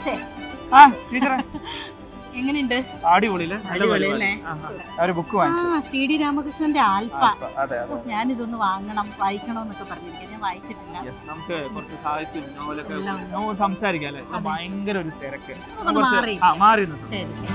മാഷേ ആ ടീച്ചറെ എങ്ങനെയുണ്ട് അടിപൊളിയില്ലേ നല്ല അടിപൊളി പരിപാടി. അല്ലേ? ആ, ആ. ഒരു ബുക്ക് വാങ്ങിച്ചു ആ ടി ഡി രാമകൃഷ്ണന്റെ ആൽഫ ആ, അതെ അതെ ഞാനിതൊന്ന് വാങ്ങണം വായിക്കണം എന്നൊക്കെ പറഞ്ഞിരിക്കും ഞാൻ വായിച്ചിട്ടില്ല യെസ് നമുക്ക് കുറച്ച് സാഹിത്യം നോവലൊക്കെ എല്ലാം ഉണ്ട്. നമുക്ക് സംസാരിക്കാം അല്ലേ ഇന്ന് അതെ. ഭയങ്കര ഒരു തിരക്ക് ഒന്ന് കുറച്ച് മാറി ആ മാറി നിന്ന് ശരി ശരി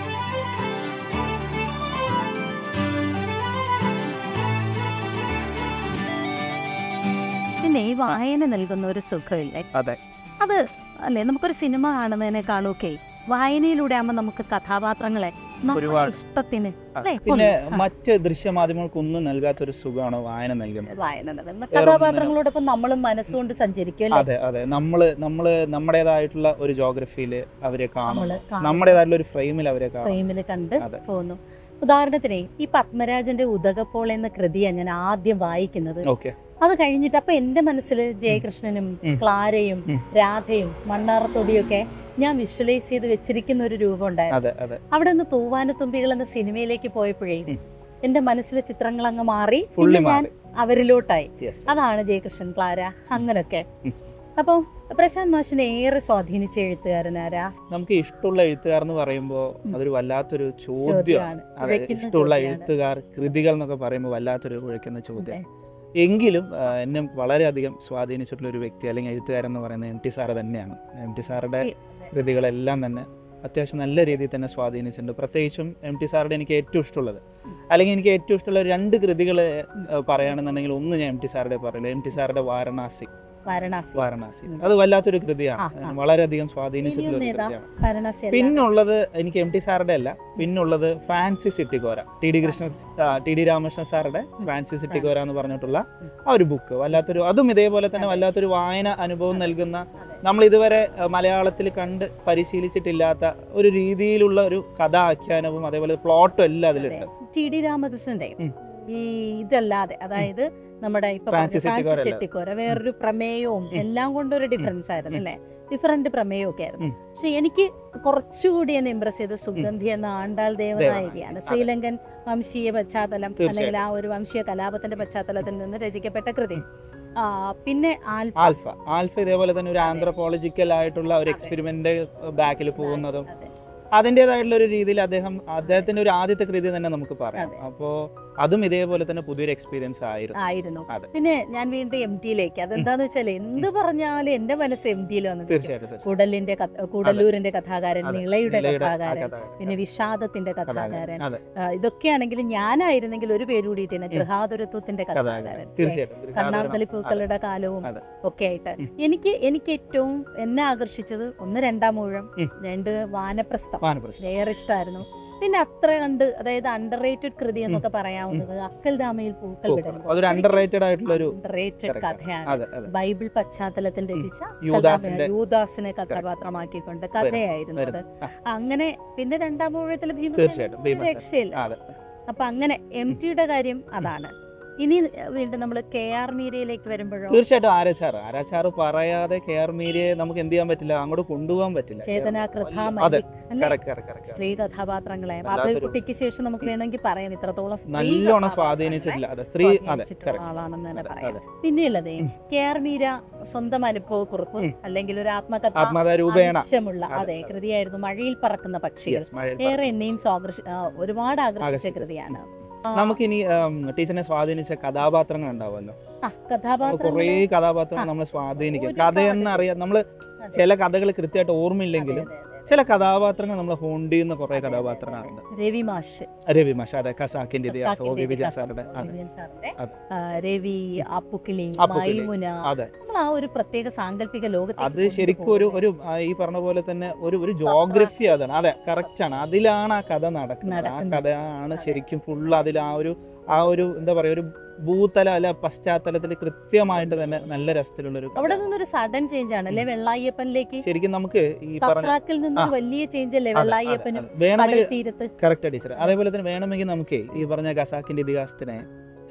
പിന്നെ ഈ വായന നൽകുന്ന ഒരു സുഖമില്ലേ അതെ അത് അല്ലേ നമുക്കൊരു സിനിമ കാണുന്നതിനേക്കാളൊക്കെ വായനയിലൂടെ ആകുമ്പോൾ നമുക്ക് കഥാപാത്രങ്ങളെ നമ്മുടെ ഒരുപാട്. ഇഷ്ടത്തിന് അല്ലേ പിന്നെ ഒന്ന് മറ്റ് ദൃശ്യമാധ്യമങ്ങൾക്കൊന്നും നൽകാത്തൊരു സുഖമാണ് വായന നൽകുന്നത് വായന നൽകുന്ന കഥാപാത്രങ്ങളോടൊപ്പം നമ്മളും മനസ്സുകൊണ്ട് സഞ്ചരിക്കും അല്ലേ അതെ അതെ നമ്മള് നമ്മള് നമ്മുടേതായിട്ടുള്ള ഒരു ജോഗ്രഫിയിൽ അവരെ കാണും നമ്മള് കാണും. നമ്മുടേതായിട്ടുള്ള ഒരു ഫ്രെയിമിൽ അവരെ കാണും ഫ്രെയിമിൽ കണ്ട് അതെ. പോകുന്നു ഉദാഹരണത്തിന് ഈ പത്മരാജന്റെ ഉദകപ്പോൾ എന്ന കൃതിയാണ് ഞാൻ ആദ്യം വായിക്കുന്നത് ഓക്കെ അത് കഴിഞ്ഞിട്ട് അപ്പൊ എന്റെ മനസ്സിൽ ജയകൃഷ്ണനും ഉം. ക്ലാരയും ഉം. രാധയും മണ്ണാറത്തൊടിയൊക്കെ ഞാൻ വിഷ്വലൈസ് ചെയ്ത് വെച്ചിരിക്കുന്ന ഒരു രൂപം ഉണ്ടായിരുന്നു അതെ അതെ അവിടെ നിന്ന് തൂവാനത്തുമ്പികൾ എന്ന സിനിമയിലേക്ക് പോയപ്പോഴേ ഉം. എന്റെ മനസ്സിലെ ചിത്രങ്ങൾ അങ്ങ് മാറി ഫുള്ളി പിന്നെ ഞാൻ മാറി അവരിലോട്ടായി യെസ് അതാണ് ജയകൃഷ്ണൻ ക്ലാര അങ്ങനൊക്കെ ഉം. അപ്പം പ്രശാന്ത് മാഷിനെ ഏറെ സ്വാധീനിച്ച എഴുത്തുകാരനാരാ നമുക്ക് ഇഷ്ടമുള്ള എഴുത്തുകാർ എന്ന് പറയുമ്പോൾ ഉം. അതൊരു വല്ലാത്തൊരു ചോദ്യം ചോദ്യമാണ് അതെ ഉഴയ്ക്കുന്ന ഇഷ്ടമുള്ള ചോദ്യമാണ്. എഴുത്തുകാർ കൃതികൾ എന്നൊക്കെ പറയുമ്പോൾ വല്ലാത്തൊരു ഉഴയ്ക്കുന്ന ചോദ്യം അതെ. എങ്കിലും ആ, എന്നെ വളരെയധികം സ്വാധീനിച്ചിട്ടുള്ള ഒരു വ്യക്തി അല്ലെങ്കിൽ എഴുത്തുകാരൻ എന്ന് പറയുന്നത് എം ടി സാറ് തന്നെയാണ് എം ടി സാറുടെ കൃതികളെല്ലാം തന്നെ അത്യാവശ്യം നല്ല രീതിയിൽ തന്നെ സ്വാധീനിച്ചിട്ടുണ്ട് പ്രത്യേകിച്ചും എം ടി സാറുടെ എനിക്ക് ഏറ്റവും ഇഷ്ടമുള്ളത് അല്ലെങ്കിൽ എനിക്ക് ഏറ്റവും ഇഷ്ടമുള്ള രണ്ട് കൃതികൾ പറയുകയാണെന്നുണ്ടെങ്കിൽ ഒന്ന് ഞാൻ എം ടി സാറുടെ പറയില്ല എം ടി സാറുടെ വാരണാസി വാരണാസി വാരണാസി ഉം. അത് വല്ലാത്തൊരു കൃതിയാണ് ആ, ആ. വളരെയധികം സ്വാധീനിച്ചിട്ടുള്ള ഒരു ഇനിയൊന്ന് ഏതാ? കൃതിയാണ് വാരണാസി അല്ല. പിന്നുള്ളത് എനിക്ക് എം ടി സാറുടെ അല്ല പിന്നുള്ളത് Francis Ittikkora T D Krishna ആ, ടി ഡി രാമകൃഷ്ണൻ സാറുടെ ഫ്രാൻസിസ് ഇട്ടിക്കോര എന്ന് ഫ്രാൻസിസ്. പറഞ്ഞിട്ടുള്ള ഉം. ആ ഒരു ബുക്ക് വല്ലാത്തൊരു അതും ഇതേപോലെ തന്നെ അതെ. വല്ലാത്തൊരു വായന അനുഭവം അതെ. നൽകുന്ന അതെ. നമ്മൾ ഇതുവരെ അഹ്, മലയാളത്തിൽ കണ്ട് പരിശീലിച്ചിട്ടില്ലാത്ത ഒരു രീതിയിലുള്ള ഒരു കഥാഖ്യാനവും അതേപോലെ പ്ലോട്ടും എല്ലാം അതിലുണ്ട് ടി ഡി രാമകൃഷ്ണന്റെ ഉം. ഈ ഇതല്ലാതെ അതായത് നമ്മുടെ ഇപ്പൊ പറഞ്ഞ ഫ്രാൻസിസ് ഫ്രാൻസിസ് എട്ടിക്കോര എട്ടിക്കോര വേറൊരു പ്രമേയവും ഉം. എല്ലാം കൊണ്ടൊരു ഡിഫറൻസ് ആയിരുന്നു അല്ലേ ഡിഫറെന്റ് പ്രമേയവും ഒക്കെ ആയിരുന്നു ഉം. പക്ഷെ എനിക്ക് കുറച്ചുകൂടി എന്നെ ഇംപ്രസ് ചെയ്ത സുഗന്ധി എന്ന ആണ്ടാൾ ദേവനായികയാണ് അതെ. ശ്രീലങ്കൻ വംശീയ പശ്ചാത്തലം തീർച്ചയായും. അല്ലെങ്കിൽ ആ ഒരു വംശീയ കലാപത്തിന്റെ പശ്ചാത്തലത്തിൽ നിന്ന് രചിക്കപ്പെട്ട കൃതി ആ, പിന്നെ ആൽഫ ആൽഫ ആൽഫ ഇതേപോലെ തന്നെ ഒരു അതെ. ആന്ത്രപ്പോളജിക്കൽ ആയിട്ടുള്ള ഒരു അതെ. എക്സ്പെരിമെന്റ് ബാക്കിൽ പോകുന്നതും അതെ. അതിൻ്റെതായിട്ടുള്ള ഒരു രീതിയിൽ അദ്ദേഹം അദ്ദേഹത്തിന്റെ ഒരു ആദ്യത്തെ കൃതി തന്നെ നമുക്ക് പറയാം അതെ. അപ്പോ അതും ഇതേപോലെ തന്നെ പുതിയൊരു എക്സ്പീരിയൻസ് ആയിരുന്നു ആയിരുന്നു അതെ. പിന്നെ ഞാൻ വീണ്ടും എം ടിയിലേക്ക് അതെന്താന്ന് വെച്ചാൽ എന്ത് പറഞ്ഞാലും എന്റെ മനസ്സ് എം ടിയിൽ വന്നു തീർച്ചയായിട്ടും തീർച്ചയായിട്ടും. കൂടലിന്റെ കഥ- കൂടല്ലൂരിന്റെ കഥാകാരൻ അതെ. നിളയുടെ നിളയുടെ കഥാകാരൻ ആ കഥാകാരൻ. പിന്നെ വിഷാദത്തിന്റെ കഥാകാരൻ. കഥാകാരൻ അതെ ആ, ഇതൊക്കെയാണെങ്കിൽ ഞാനായിരുന്നെങ്കിൽ ഒരു പേര് കൂടിയിട്ടേനെ ഉം. ഗൃഹാതുരത്വത്തിന്റെ കഥാകാരൻ കഥാകാരൻ തീർച്ചയായിട്ടും കണ്ണാന്തളി പൂക്കളുടെ കാലവും അതെ. ഒക്കെ ആയിട്ട് ഉം. എനിക്ക് എനിക്ക് ഏറ്റവും എന്നെ ആകർഷിച്ചത് ഒന്ന് രണ്ടാം മൂഴം ഉം. രണ്ട് വാനപ്രസ്ഥം വാനപ്രസ്ഥം ഏറെ ഇഷ്ടമായിരുന്നു പിന്നെ അത്ര കണ്ട് അതായത് അണ്ടർ റേറ്റഡ് കൃതി എന്നൊക്കെ പറയാവുന്നത് അക്കൽ ദാമയിൽ പൂക്കൾ വിടരുമ്പോൾ അതൊരു അണ്ടർ റേറ്റഡ് ആയിട്ടുള്ള ഒരു അണ്ടർറേറ്റഡ് correct ആണ്. കഥയാണ് അതെ അതെ ബൈബിൾ പശ്ചാത്തലത്തിൽ രചിച്ച യൂദാസിന്റെ യൂദാസിനെ കഥാപാത്രമാക്കിക്കൊണ്ട് കഥയായിരുന്നു അത് വരുന്നത്. ആ, അങ്ങനെ പിന്നെ രണ്ടാം മൂഴത്തിൽ ഭീമസേന തീർച്ചയായിട്ടും ഭീമസേന. രക്ഷയില്ല അതെ അപ്പൊ അങ്ങനെ എം ടിയുടെ കാര്യം അതാണ് ഇനി വീണ്ടും നമ്മൾ കെ ആർ മീരയിലേക്ക് വരുമ്പോഴോ തീർച്ചയായിട്ടും ആരാച്ചാർ ആരാച്ചാർ പറയാതെ കെ ആർ മീരയെ നമുക്ക് എന്ത് ചെയ്യാൻ പറ്റില്ല അങ്ങോട്ട് കൊണ്ടുപോകാൻ പറ്റില്ല ചേതന കൃഥ അതെ മല്ലിക് അല്ലേ? കറക്റ്റ് കറക്റ്റ് കറക്റ്റ് സ്ത്രീ കഥാപാത്രങ്ങളെ വല്ലാത്തൊരു- കുട്ടിക്ക് ശേഷം നമുക്ക് വേണമെങ്കിൽ പറയാം ഇത്രത്തോളം സ്ത്രീ നല്ലോണം കഥാപാത്രങ്ങളെ സ്വാധീനിച്ചിട്ടില്ല അതെ സ്ത്രീ അതെ സ്വാധീനിച്ചിട്ടുള്ള correct. ആളാണെന്ന് തന്നെ അതെ, പറയാം അതെ. പിന്നെയുള്ളത് ഉം. കെ ആർ മീര സ്വന്തം അനുഭവക്കുറിപ്പ് ഉം. അല്ലെങ്കിൽ ഒരു ആത്മകഥ ആത്മകഥാ രൂപേണ ആവശ്യമുള്ള അതെ, അതെ അതെ. കൃതിയായിരുന്നു മഴയിൽ പറക്കുന്ന പക്ഷികൾ Yes, മഴയിൽ ഏറെ പറക്കുന്ന. എന്നെയും സ്വാകർഷ ആ, ഒരുപാട് ആകർഷിച്ച ആകർഷിച്ചു. കൃതിയാണ് നമുക്കിനി ഉം, ടീച്ചറിനെ സ്വാധീനിച്ച കഥാപാത്രങ്ങൾ ഉണ്ടാവുമല്ലോ ആ, കഥാപാത്രങ്ങളെ കുറേ കഥാപാത്രങ്ങൾ ആ. നമ്മളെ സ്വാധീനിക്കും ഒരുപാട്. കഥയെന്ന് അറിയാം നമ്മള് അതെ. ചില കഥകൾ കൃത്യമായിട്ട് അതെ, ഓർമ്മയില്ലെങ്കിലും അതെ, അതെ, അതെ. ചില കഥാപാത്രങ്ങൾ നമ്മളെ ഹോണ്ട് ചെയ്യുന്ന കുറെ അതെ, അതെ, കഥാപാത്രങ്ങളുണ്ട് രവി മാഷ് രവി മാഷ് അതെ ഖസാക്കിന്റെ ഇതിഹാസം ഒ ഖസാക്കിന്റെ വി വിജയ ഇതിഹാസം, സാറുടെ അതെ വിജയൻ സാറിന്റെ അതെ. ആ, രവി അപ്പുക്കിളി അപ്പുക്കിളി. മൈമുന അതെ നമ്മൾ ആ ഒരു പ്രത്യേക സാങ്കല്പിക ലോകത്തേക്ക് അത് ശരിക്കും ഒരു ഒരു ആ, ഈ പറഞ്ഞ പോലെ തന്നെ ഒരു ഒരു ജോഗ്രഫി അതാണ് അതെ കറക്റ്റ് ആണ് അതിലാണ് ആ കഥ നടക്കുന്നത് ആ നടക്കുന്നത്. കഥയാണ് അതെ. ശരിക്കും ഫുൾ അതിൽ ആ ഒരു ആ ഒരു എന്താ പറയാ ഒരു ഭൂതല അല്ല പശ്ചാത്തലത്തിൽ കൃത്യമായിട്ട് തന്നെ നല്ല രസത്തിലുള്ള ഒരു കഥ. അവിടെ നിന്നൊരു സഡൻ ചേഞ്ച് ആണ് അല്ലെ വെള്ളായ്യപ്പനിലേക്ക് ശരിക്കും നമുക്ക് ഈ പറഞ്ഞ കസ്രാക്കിൽ നിന്നൊരു വലിയ ചേഞ്ച് അല്ലേ അതെ, അതെ, വെള്ളായ്യപ്പനും അതെ. വേണമെങ്കിൽ കടൽ തീരത്ത് കറക്റ്റ് ടീച്ചർ അതേപോലെ തന്നെ വേണമെങ്കിൽ നമുക്ക് ഈ പറഞ്ഞ ഖസാക്കിന്റെ ഇതിഹാസത്തിനെ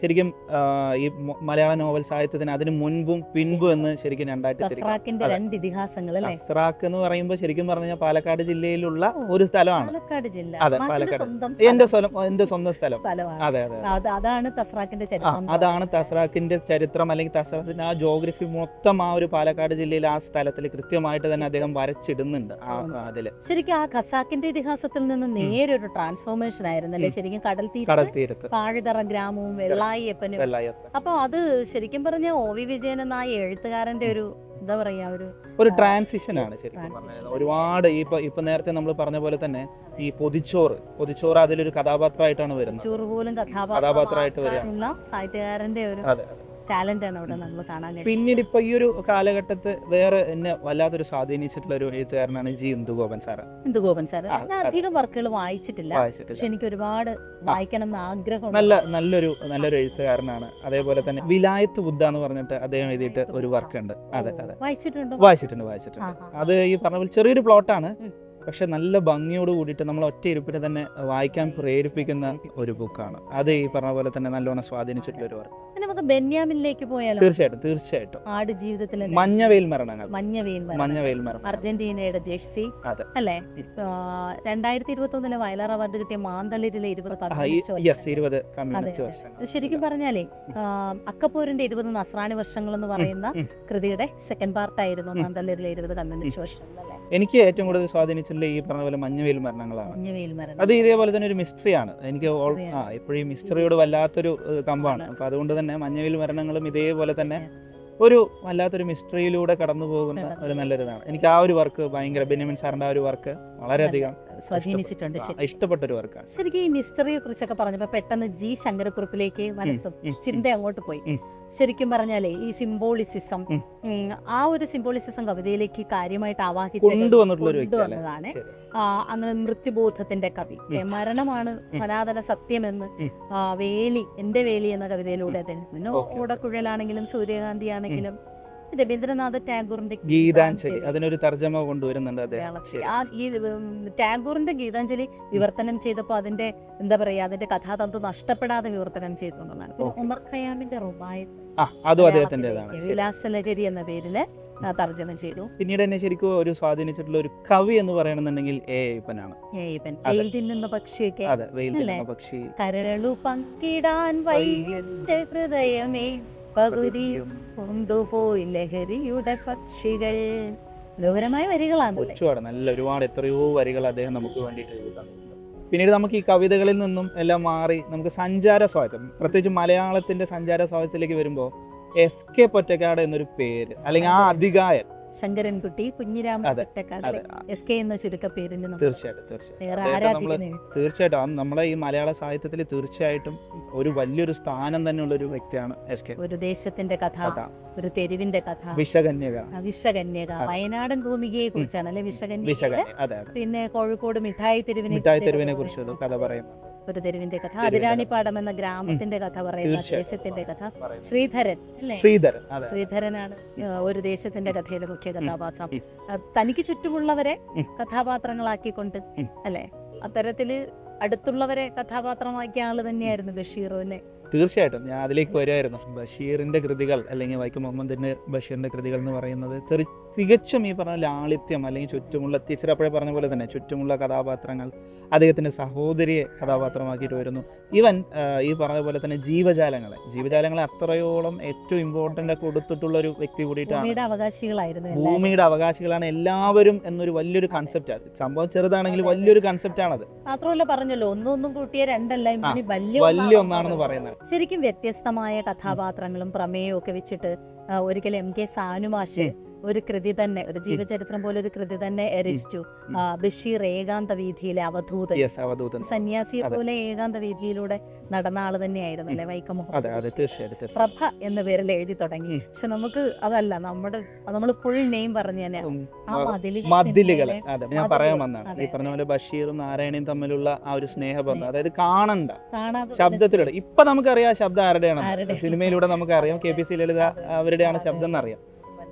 ശരിക്കും ആ, ഈ മ- മലയാള നോവൽ സാഹിത്യത്തിന് അതിന് മുൻപും പിൻപും എന്ന് ശരിക്കും രണ്ടായിട്ട് തിരിക്കാം തസ്രാക്കിന്റെ അതെ. രണ്ട് ഇതിഹാസങ്ങൾ അല്ലേ അസ്രാക്ക് എന്ന് പറയുമ്പോൾ ശരിക്കും പറഞ്ഞാൽ പാലക്കാട് ജില്ലയിലുള്ള ഒരു സ്ഥലമാണ് പാലക്കാട് ജില്ല അതെ, മാഷിന്റെ പാലക്കാട്. സ്വന്തം എന്റെ സ്ഥലം- സ്ഥലം എന്റെ സ്വന്തം സ്ഥലം സ്ഥലമാണ് അതെ അതെ അത് അതാണ് തസ്രാക്കിന്റെ ആ ചരിത്രം അതാണ് തസ്രാക്കിന്റെ ചരിത്രം അല്ലെങ്കിൽ തസ്രാക്കിന്റെ ആ ജോഗ്രഫി മൊത്തം ആ ഒരു പാലക്കാട് ജില്ലയിൽ ആ സ്ഥലത്തിൽ കൃത്യമായിട്ട് തന്നെ അദ്ദേഹം വരച്ചിടുന്നുണ്ട് ആ ഉം. അതില് ശരിക്കും ആ ഖസാക്കിന്റെ ഇതിഹാസത്തിൽ നിന്ന് നേരെ ഒരു ട്രാൻസ്ഫോർമേഷൻ ആയിരുന്നല്ലേ ഉം. ശരിക്കും കടൽ കടൽ തീരത്ത് തീരത്ത് പാഴിതറ ഗ്രാമവും വെള്ളായപ്പനും വെള്ളായപ്പൻ അപ്പൊ അത് ശരിക്കും പറഞ്ഞ ഒ വി വിജയൻ എന്ന ആ എഴുത്തുകാരന്റെ ഒരു എന്താ പറയാ ഒരു ഒരു ആ, ട്രാൻസിഷൻ ആണ് yes, ശരിക്കും transition. പറഞ്ഞത് ഒരുപാട് ഇപ്പൊ ഇപ്പൊ നേരത്തെ നമ്മൾ പറഞ്ഞ പോലെ തന്നെ ഈ പൊതിച്ചോറ് പൊതിച്ചോറ് അതിലൊരു കഥാപാത്രമായിട്ടാണ് വരുന്നത് ചൂറ് പോലും കഥാപാത്രമായിട്ട് വരികയാണ്. കഥാപാത്രമാക്കാനുള്ള സാഹിത്യകാരന്റെ ഒരു അതെ ടാലന്റ് ആണ് അവിടെ നമ്മൾ കാണാൻ കഴിയും പിന്നീട് ഇപ്പൊ ഈ ഒരു കാലഘട്ടത്ത് വേറെ എന്നെ വല്ലാത്തൊരു സ്വാധീനിച്ചിട്ടുള്ള ഒരു എഴുത്തുകാരനാണ് G Indugopan sir Indugopan sir ആ, ഞാൻ അതെ. അധികം വർക്കുകൾ വായിച്ചിട്ടില്ല വായിച്ചിട്ടില്ല പക്ഷെ എനിക്ക് ഒരുപാട് വായിക്കണം എന്ന് ആഗ്രഹമുണ്ട് നല്ല നല്ലൊരു നല്ലൊരു എഴുത്തുകാരനാണ് അതേപോലെ തന്നെ വിലായത്ത് ബുദ്ധ എന്ന് പറഞ്ഞിട്ട് അദ്ദേഹം എഴുതിയിട്ട് ഒരു വർക്ക് ഉണ്ട് അതെ അതെ വായിച്ചിട്ടുണ്ടോ വായിച്ചിട്ടുണ്ട് വായിച്ചിട്ടുണ്ട് ആഹാ. അത് ഈ പറഞ്ഞ പോലെ ചെറിയൊരു പ്ലോട്ടാണ് ഉം. പക്ഷെ നല്ല ഭംഗിയോട് കൂടിയിട്ട് നമ്മൾ ഒറ്റ ഇരുപ്പിന് തന്നെ വായിക്കാൻ പ്രേരിപ്പിക്കുന്ന ഒരു ബുക്കാണ് അത് ഈ പറഞ്ഞ പോലെ തന്നെ നല്ലോണം സ്വാധീനിച്ചിട്ടുള്ള ഒരു വർക്ക് ഇനി നമുക്ക് ബെന്യാമിനിലേക്ക് പോയാലോ തീർച്ചയായിട്ടും തീർച്ചയായിട്ടും ആട് ജീവിതത്തിലെ മഞ്ഞവെയിൽ മരണങ്ങൾ മഞ്ഞവെയിൽ മരണം. മഞ്ഞവെയിൽ മരണം അർജന്റീനയുടെ ജേഴ്സി അതെ. അല്ലേ ഉം. രണ്ടായിരത്തി ഇരുപത്തി ഒന്നിലെ വയലാർ അവാർഡ് കിട്ടിയ മാന്തളിരിലെ ഇരുപത് കമ്മ്യൂണിസ്റ്റ് യെസ് വർഷം. ഇരുപത് കമ്മ്യൂണിസ്റ്റ് അതെ, വർഷങ്ങൾ ഇത് ശരിക്കും പറഞ്ഞാലേ ആ, അക്കപ്പോരിന്റെ ഇരുപത് നസ്രാണി വർഷങ്ങൾ എന്ന് പറയുന്ന ഉം. കൃതിയുടെ സെക്കൻഡ് പാർട്ടായിരുന്നു ഉം. മാന്തളിരിലെ ഇരുപത് കമ്മ്യൂണിസ്റ്റ് വർഷം അല്ലേ എനിക്ക് ഏറ്റവും കൂടുതൽ സ്വാധീനിച്ചിട്ടുള്ള ഈ പറഞ്ഞ പോലെ മഞ്ഞവെയിൽ മരണങ്ങളാണ് മഞ്ഞവെയിൽ മരണം അത് ഇതേപോലെ തന്നെ ഒരു മിസ്റ്ററിയാണ് എനിക്ക് ഓൾ- Mystery ആ ആണ്. ഇപ്പോഴും ഈ മിസ്റ്ററിയോട് വല്ലാത്തൊരു ഏഹ്, കമ്പാണ് ആണ്. അപ്പൊ അതുകൊണ്ട് തന്നെ മഞ്ഞവിൽ മരണങ്ങളും ഇതേപോലെ തന്നെ ഒരു വല്ലാത്തൊരു മിസ്റ്ററിയിലൂടെ കടന്നു പോകുന്ന കടന്നു ഒരു നല്ലൊരു ഇതാണ് എനിക്ക് ആ ഒരു വർക്ക് ഭയങ്കര ബെന്യമിൻ സാറിന്റെ ആ ഒരു വർക്ക് വളരെയധികം സ്വാധീനിച്ചിട്ടുണ്ട് ആ, ശരി ഇഷ്ടപ്പെട്ട ഒരു വർക്കാണ് ശരിക്കും ഈ മിസ്റ്ററിയെ കുറിച്ചൊക്കെ പറഞ്ഞപ്പോ പെട്ടെന്ന് ജി ശങ്കരക്കുറുപ്പിലേക്ക് മനസ്സും ചിന്ത അങ്ങോട്ട് പോയി ഉം. ശരിക്കും പറഞ്ഞാലേ ഈ സിംബോളിസിസം ഉം. ആ ഒരു സിംബോളിസിസം കവിതയിലേക്ക് കാര്യമായിട്ട് ആവാഹിച്ച കൊണ്ടുവന്നിട്ടുള്ള ഒരു വ്യക്തി അല്ലേ കൊണ്ടുവന്നതാണ് ശരി. ആ, അന്ന് മൃത്യുബോധത്തിന്റെ കവി ഉം. ഏ, മരണമാണ് സനാതന സത്യമെന്ന് ഉം. ആ, വേലി എന്റെ വേലി എന്ന കവിതയിലൂടെ അദ്ദേഹം പിന്നെ ഓക്കേ. ഓടക്കുഴലാണെങ്കിലും സൂര്യകാന്തി ആണെങ്കിലും രവീന്ദ്രനാഥ് ടാഗോറിന്റെ ഗീതാഞ്ജലി അതിനൊരു തർജ്ജമ കൊണ്ടുവരുന്നുണ്ട് അദ്ദേഹം മലയാളത്തിൽ ശരി. ആ ഈ ഉം, ടാഗോറിന്റെ ഗീതാഞ്ജലി വിവർത്തനം ചെയ്തപ്പോൾ അതിന്റെ എന്താ പറയാ അതിന്റെ കഥാതന്തു നഷ്ടപ്പെടാതെ വിവർത്തനം ചെയ്തു എന്നുള്ളതാണ് പിന്നെ ഓക്കേ. ഉമർ ഖയാമിന്റെ റുബായത്ത് ആ അതും അദ്ദേഹത്തിൻ്റെതാണ് മലയാളത്തിലേക്ക് വിലാസലഹരി എന്ന പേരില് ആ, തർജ്ജമ ചെയ്തു പിന്നീട് എന്നെ ശരിക്കും ഒരു സ്വാധീനിച്ചിട്ടുള്ള ഒരു കവി എന്ന് പറയണമെന്നുണ്ടെങ്കിൽ എ അയ്യപ്പനാണ് ഏയ്യപ്പൻ അതെ. വെയിൽ തിന്നുന്ന പക്ഷിയൊക്കെ അതെ വെയിൽ അല്ലേ? തിന്നുന്ന പക്ഷി കരളു പങ്കിടാൻ വൈകിന്റെ ഹൃദയമേ പകുതി കൊണ്ടുപോയി ലഹരിയുടെ പക്ഷികൾ മനോഹരമായ വരികളാണ് ഒരുപാട് നല്ല ഒരുപാട് എത്രയോ വരികൾ അദ്ദേഹം നമുക്ക് വേണ്ടിയിട്ട് എഴുതി തന്നിട്ടുണ്ട് പിന്നീട് നമുക്ക് ഈ കവിതകളിൽ നിന്നും എല്ലാം മാറി നമുക്ക് സഞ്ചാര സ്വാതന്ത്ര്യം പ്രത്യേകിച്ച് മലയാളത്തിന്റെ സഞ്ചാര സ്വാതന്ത്ര്യത്തിലേക്ക് വരുമ്പോൾ എസ് കെ പൊറ്റക്കാട് എന്നൊരു പേര് അല്ലെങ്കിൽ ആ അധികായൻ ശങ്കരൻകുട്ടി കുഞ്ഞിരാമൻ അതെ, ഒറ്റക്കാട് അതെ എസ് കെ എന്ന ചുരുക്കപ്പേരിൽ നമ്മൾ തീർച്ചയായിട്ടും തീർച്ചയായിട്ടും വേറെ അദ്ദേഹത്തെ നമ്മള് ആരാധിക്കുന്നേ തീർച്ചയായിട്ടും അത് നമ്മുടെ ഈ മലയാള സാഹിത്യത്തിൽ തീർച്ചയായിട്ടും ഒരു വലിയൊരു സ്ഥാനം തന്നെയുള്ള ഒരു വ്യക്തിയാണ് എസ് കെ ഒരു ദേശത്തിന്റെ കഥ കഥ ഒരു തെരുവിന്റെ കഥ വിഷകന്യക ആ, വിഷകന്യക അതെ. വയനാടൻ ഭൂമികയെ കുറിച്ചാണ് അല്ലെ വിഷകന്യക വിഷകന്യ അതെ അതെ പിന്നെ കോഴിക്കോട് മിഠായി തെരുവിനെ മിഠായി തെരുവിനെ കുറിച്ച് കഥ പറയും ഒരു തെരുവിന്റെ കഥ തെരുവിന്റെ അതിരാണിപ്പാടം എന്ന ഗ്രാമത്തിന്റെ കഥ പറയുന്ന തീർച്ചയായും. ദേശത്തിന്റെ കഥ ശ്രീധരൻ അല്ലേ ശ്രീധരൻ അതെ ശ്രീധരനാണ് ആ, ഒരു ദേശത്തിന്റെ കഥയിലെ മുഖ്യ കഥാപാത്രം ഉം. ആ, തനിക്ക് ചുറ്റുമുള്ളവരെ ഉം. കഥാപാത്രങ്ങളാക്കിക്കൊണ്ട് ഉം. അല്ലെ അത്തരത്തില് അടുത്തുള്ളവരെ കഥാപാത്രമാക്കിയ ആള് തന്നെയായിരുന്നു ബഷീറുവിനെ തീർച്ചയായിട്ടും ഞാൻ അതിലേക്ക് വരുമായിരുന്നു ബഷീറിന്റെ കൃതികൾ അല്ലെങ്കിൽ വൈക്കം മുഹമ്മദിന്റെ ബഷീറിന്റെ കൃതികൾ എന്ന് പറയുന്നത് തെറി തികച്ചും ഈ പറഞ്ഞ ലാളിത്യം അല്ലെങ്കിൽ ചുറ്റുമുള്ള ടീച്ചർ അപ്പോഴേ പറഞ്ഞ പോലെ തന്നെ ചുറ്റുമുള്ള കഥാപാത്രങ്ങൾ അദ്ദേഹത്തിന്റെ സഹോദരിയെ കഥാപാത്രമാക്കിയിട്ട് വരുന്നു ഈവൻ ഈ പറഞ്ഞ പോലെ തന്നെ ജീവജാലങ്ങളെ ജീവജാലങ്ങളെ അത്രയോളം ഏറ്റവും ഇമ്പോർട്ടൻ്റ് കൊടുത്തിട്ടുള്ള ഒരു വ്യക്തി കൂടിയിട്ടാണ് ഭൂമിയുടെ അവകാശികളായിരുന്നു എല്ലാവരും. ഭൂമിയുടെ അവകാശികളാണ് എല്ലാവരും എന്നൊരു വലിയൊരു കൺസെപ്റ്റ് സംഭവം ചെറുതാണെങ്കിൽ അതെ, അതെ. വലിയൊരു കൺസെപ്റ്റ് ആണത് മാത്രമല്ല പറഞ്ഞല്ലോ ഒന്നും ഒന്നും കൂട്ടിയ രണ്ടല്ല ഇമ്മിണി വലിയ വലിയ ഒന്നാണെന്ന് ഒന്നാണെന്ന് പറയുന്നത്. പറയുന്നത് ശരിക്കും വ്യത്യസ്തമായ കഥാപാത്രങ്ങളും പ്രമേയവും ഒക്കെ വെച്ചിട്ട് ആ, ഒരിക്കൽ എം കെ സാനുമാഷ് ഒരു കൃതി തന്നെ ഒരു ജീവചരിത്രം പോലെ ഒരു കൃതി തന്നെ രചിച്ചു ഉം. ആ, ബഷീർ ഏകാന്ത വീഥിയിലെ അവധൂതൻ യെസ് അവധൂതൻ സന്യാസിയെ അതെ. പോലെ ഏകാന്ത വീഥിയിലൂടെ നടന്ന ആള് തന്നെയായിരുന്നു അല്ലെ വൈക്കം അതെ മുഹമ്മദ് അതെ ബഷീർ. തീർച്ചയായിട്ടും തീർച്ചയായിട്ടും പ്രഭ എന്ന പേരിൽ എഴുതി തുടങ്ങി ഉം. പക്ഷെ നമുക്ക് അതല്ല നമ്മുടെ നമ്മൾ ഫുൾ നെയിം പറഞ്ഞു തന്നെ ഉം, ആ ആ, മതിലുകൾ മതിലുകൾ സിനിമയിലെ അതെ ഞാൻ പറയാൻ മതിലുകൾ. വന്നതാണ് അതെ, ഈ പറഞ്ഞ പോലെ ബഷീറും നാരായണയും തമ്മിലുള്ള ആ ഒരു സ്നേഹബന്ധം സ്നേഹം. അതായത് കാണണ്ട കാണാതെ തന്നെ ശബ്ദത്തിലൂടെ ഇപ്പൊ നമുക്കറിയാം ആ ശബ്ദം ആരുടെയാണ് ആരുടെ? സിനിമയിലൂടെ നമുക്കറിയാം കെ പി സി ലളിത അതെ, അവരുടെയാണ് അതെ, ശബ്ദം എന്നറിയാം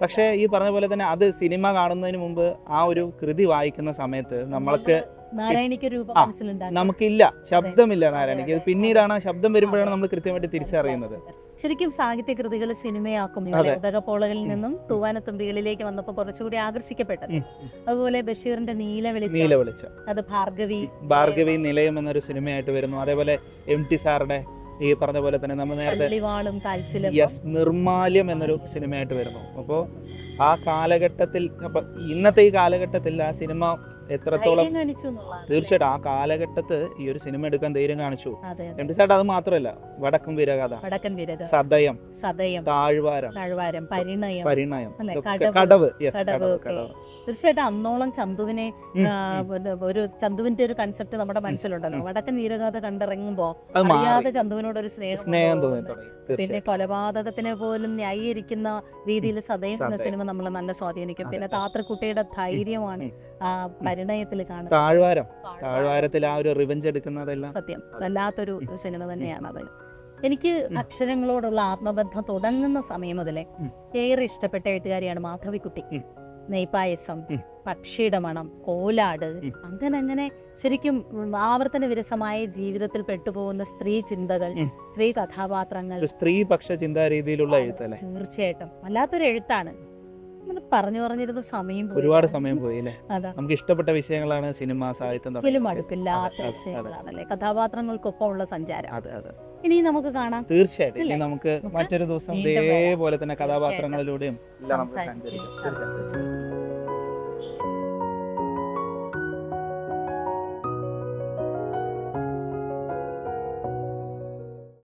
പക്ഷേ ഈ പറഞ്ഞ പോലെ തന്നെ അത് സിനിമ കാണുന്നതിന് മുമ്പ് ആ ഒരു കൃതി വായിക്കുന്ന സമയത്ത് നമ്മൾക്ക് നാരായണിക്ക് രൂപം ആ, മനസ്സിലുണ്ടാകും നമുക്കില്ല ശബ്ദമില്ല അതെ, നാരായണിക്ക് അതെ. പിന്നീടാണ് ആ ശബ്ദം വരുമ്പോഴാണ് നമ്മൾ കൃത്യമായിട്ട് തിരിച്ചറിയുന്നത് ശരിക്കും സാഹിത്യ കൃതികൾ സിനിമയാക്കുമ്പോൾ അതെ. ഉദകപ്പോളകളിൽ ഉം. നിന്നും തൂവാനത്തുമ്പികളിലേക്ക് വന്നപ്പോൾ കുറച്ചുകൂടി ആകർഷിക്കപ്പെട്ടത് ഉം. അതുപോലെ ബഷീറിന്റെ നീല വെളിച്ചം നീല വെളിച്ചം അത് ഭാർഗവി ഭാർഗവി നിലയം എന്നൊരു സിനിമയായിട്ട് വരുന്നു അതേപോലെ എം ടി സാറുടെ ഈ പറഞ്ഞ പോലെ തന്നെ നമ്മൾ നേരത്തെ പള്ളിവാളും കാൽച്ചിലും യെസ് നിർമാല്യം എന്നൊരു സിനിമയായിട്ട് വരുന്നു അപ്പോൾ ആ കാലഘട്ടത്തിൽ അപ്പൊ ഇന്നത്തെ ഈ കാലഘട്ടത്തിൽ ആ സിനിമ എത്രത്തോളം ധൈര്യം കാണിച്ചു എന്നുള്ളതാണ്. തീർച്ചയായിട്ടും ആ കാലഘട്ടത്ത് ഈ ഒരു സിനിമ എടുക്കാൻ ധൈര്യം കാണിച്ചു അതെ എം അതെ ടി സാറിന്റെ അത് മാത്രമല്ല വടക്കും വീരകഥ വടക്കൻ വിരത സദയം സതയം താഴ്വാരം താഴ്വാരം പരിണയം പരിണയം അല്ലേ, ഇതൊക്കെ- കടവ്. കടവ് യെസ് കടവ് കടവ് ഒക്കെ. കടവ് തീർച്ചയായിട്ടും അന്നോളം ചന്തുവിനെ ഉം, ആ, ഉം. ഒരു- ഒരു ചന്തുവിന്റെ ഒരു കൺസെപ്റ്റ് നമ്മുടെ മനസ്സിലുണ്ടല്ലോ ഉം. വടക്കൻ വീരഗാഥ കണ്ടിറങ്ങുമ്പോ അത് മാറി അറിയാതെ ചന്തുവിനോട് ഒരു സ്നേഹം സ്നേഹം തോന്നി തോന്നുന്നു. തുടങ്ങി പിന്നെ തീർച്ചയായും കൊലപാതകത്തിനെ പോലും ന്യായീകരിക്കുന്ന രീതിയിൽ സദയം എന്ന സദയം. സിനിമ നമ്മൾ നല്ല സ്വാധീനിക്കും അതെ, പിന്നെ അതെ. താത്രക്കുട്ടിയുടെ ധൈര്യമാണ് ഉം. ആ പരിണയത്തിൽ കാണുന്നത് താഴ്വാരം താഴ്വാരത്തിൽ ആ ഒരു റിവഞ്ച് എടുക്കുന്നതെല്ലാം സത്യം വല്ലാത്തൊരു ഉം. സിനിമ തന്നെയാണ് അത് എനിക്ക് ഉം. അക്ഷരങ്ങളോടുള്ള ആത്മബന്ധം തുടങ്ങുന്ന സമയം മുതലേ ഉം. ഏറെ ഇഷ്ടപ്പെട്ട എഴുത്തുകാരിയാണ് മാധവിക്കുട്ടി ഉം. നെയ്പായസം ഉം. പക്ഷിയുടെ മണം കോലാട് ഉം. അങ്ങനെ അങ്ങനെ ശരിക്കും ഉം, ആവർത്തന വിരസമായ ജീവിതത്തിൽ പെട്ടുപോകുന്ന സ്ത്രീ ചിന്തകൾ ഉം. സ്ത്രീ കഥാപാത്രങ്ങൾ ഒരു സ്ത്രീപക്ഷ ചിന്താരീതിയിലുള്ള എഴുത്തല്ലേ തീർച്ചയായിട്ടും വല്ലാത്തൊരു എഴുത്താണ് അങ്ങനെ പറഞ്ഞു പറഞ്ഞിരുന്ന സമയം പോയി. ഒരുപാട് സമയം പോയി അല്ലേ അതാ നമുക്ക് ഇഷ്ടപ്പെട്ട വിഷയങ്ങളാണ് സിനിമ സാഹിത്യം തുടങ്ങിയ ഒരിക്കലും അടുപ്പില്ലാത്ത അതെ, അതെ, വിഷയങ്ങളാണല്ലേ കഥാപാത്രങ്ങൾക്കൊപ്പം ഉള്ള സഞ്ചാരം അതെ അതെ ഇനി നമുക്ക് കാണാം തീർച്ചയായിട്ടും ഇനി ഇല്ലേ? നമുക്ക് നമുക്ക് മറ്റൊരു ദിവസം വീണ്ടും വരാം. ഇതേപോലെ തന്നെ കഥാപാത്രങ്ങളിലൂടെയും എല്ലാം നമുക്ക് സംസാരിച്ച് സഞ്ചരിക്കാം തീർച്ചയായും തീർച്ചയായും